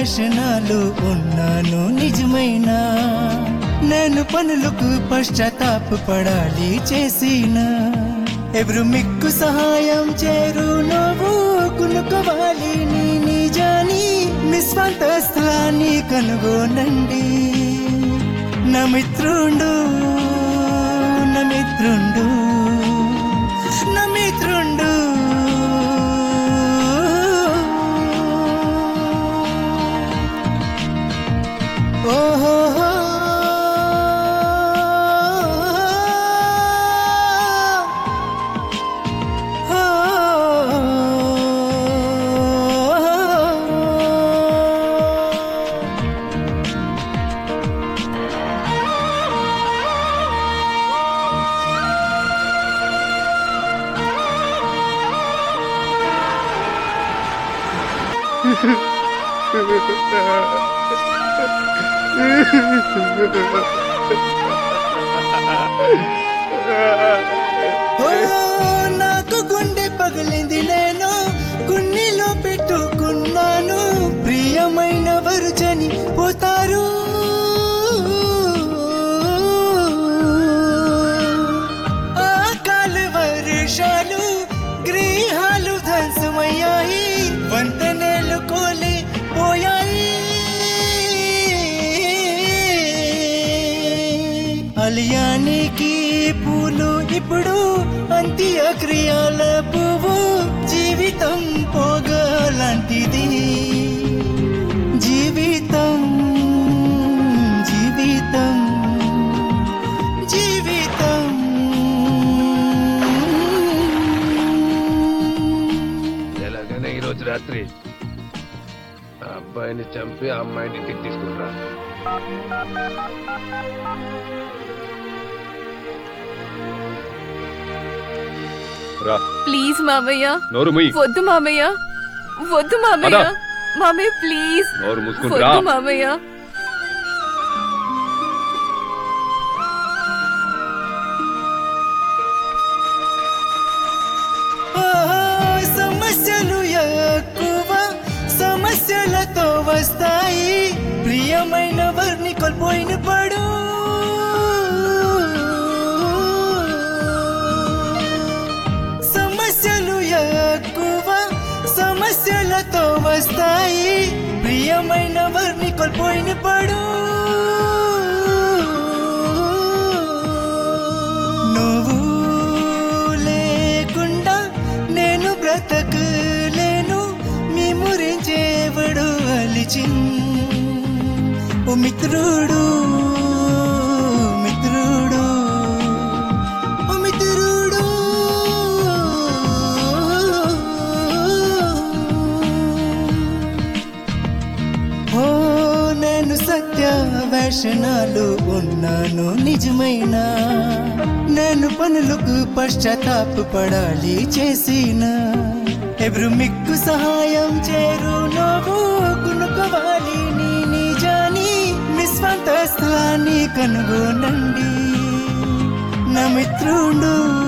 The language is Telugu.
వేషనాలు ఉన్నాను నిజమైన నేను పనులకు పశ్చాత్తాప పడాలి చేసిన ఎవరు మిక్కు సహాయం చేరు నువ్వు కునుకోవాలి నీ నిజాని నిస్వాంత స్థలాన్ని కనుగొనండి నా మిత్రుండు నా మిత్రుండు నా మిత్రుండు ఓహో ఓ, నాకు గుండె పగిలింది నేను గుండెలో పెట్టుకున్నాను ప్రియమైన వారు చని పోతారు ఆ కాలు వర్షాలు గ్రహాలు ధ్వంసమయ్యాయి వంతెనలు కోలి పోయాయి అలియానికి పూలు ఇప్పుడు అంత్యక్రియల పువ్వు జీవితం పోగలాంటిది జీవితం జీవితం జీవితం ఎలాగైనా ఈ రోజు రాత్రి ఆ అబ్బాయిని చంపి ఆ అమ్మాయిని ఇంటికి తీసుకుంటా రా ప్లీజ్ మామయ్య నోరు ముయ్ వద్దు మామయ్య వద్దు మామయ్య పద. మామయ్య ప్లీజ్ నోరు మూసుకుని రా వద్దు మామయ్య ఆ, సమస్యలు ఎక్కువ సమస్యలతో వస్తాయి ప్రియమైన వారిని కోల్పోయిన పడు సమస్యలు ఎక్కువ సమస్యలతో వస్తాయి ప్రియమైన వారిని కోల్పోయిన పడు నువ్వు లేకుండా నేను బ్రతకలేను మీ మురించేవాడు అలిచిన్ ఓ మిత్రుడు మిత్రుడు ఓ మిత్రుడు ఓ నేను సత్య వేషనాలు ఉన్నాను నిజమైన నేను పనులకు పశ్చాత్తాప పడాలి చేసిన ఎవరు మిక్కు సహాయం చేరు నువ్వు కునుకోవాలి నీ నిజాని నిస్వాంత స్థలాన్ని కనుగొనండి నా మిత్రుడు